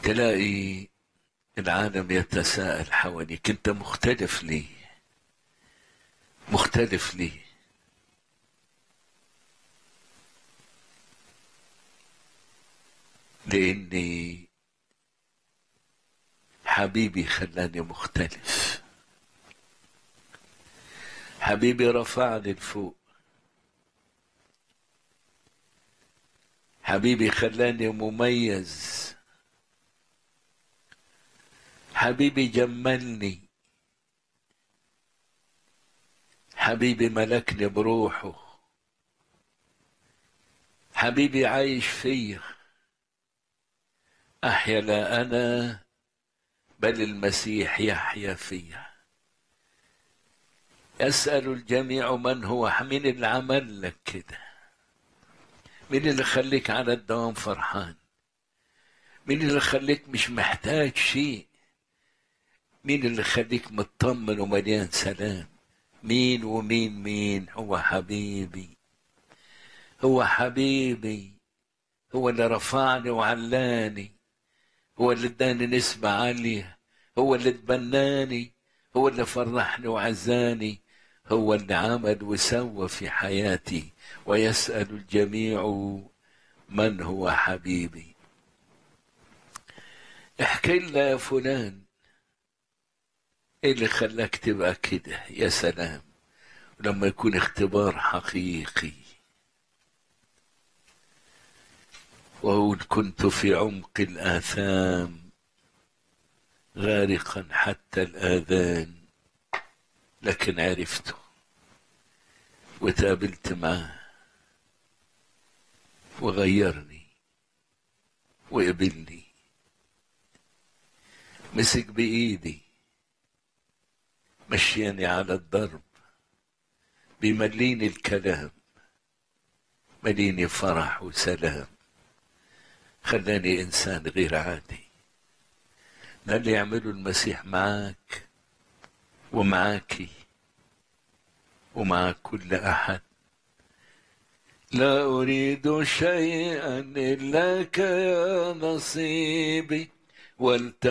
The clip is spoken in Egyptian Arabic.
تلاقي العالم يتساءل حواليك انت مختلف ليه مختلف ليه لاني حبيبي خلاني مختلف حبيبي رفعني لفوق حبيبي خلاني مميز حبيبي جملني حبيبي ملكني بروحه حبيبي عايش فيا احيا لا انا بل المسيح يحيا فيا يسأل الجميع من هو مين اللي عمل لك كده مين اللي خليك على الدوام فرحان مين اللي خليك مش محتاج شيء مين اللي خليك مطمن ومليان سلام مين ومين مين هو حبيبي هو حبيبي هو اللي رفعني وعلاني هو اللي اداني نسبة عالية هو اللي تبناني هو اللي فرحني وعزاني هو اللي عمل وسوى في حياتي ويسأل الجميع من هو حبيبي احكي لنا يا فلان ايه اللي خلاك تبقى كده يا سلام لما يكون اختبار حقيقي وإن كنت في عمق الآثام غارقا حتى الآذان لكن عرفته وتقابلت معاه وغيرني وقبلني مسك بإيدي مشياني على الضرب بيمليني الكلام مليني فرح وسلام خلاني إنسان غير عادي ده اللي يعمله المسيح معاك ومعاكي ومع كل أحد لا أريد شيئا إلاك يا نصيبي والت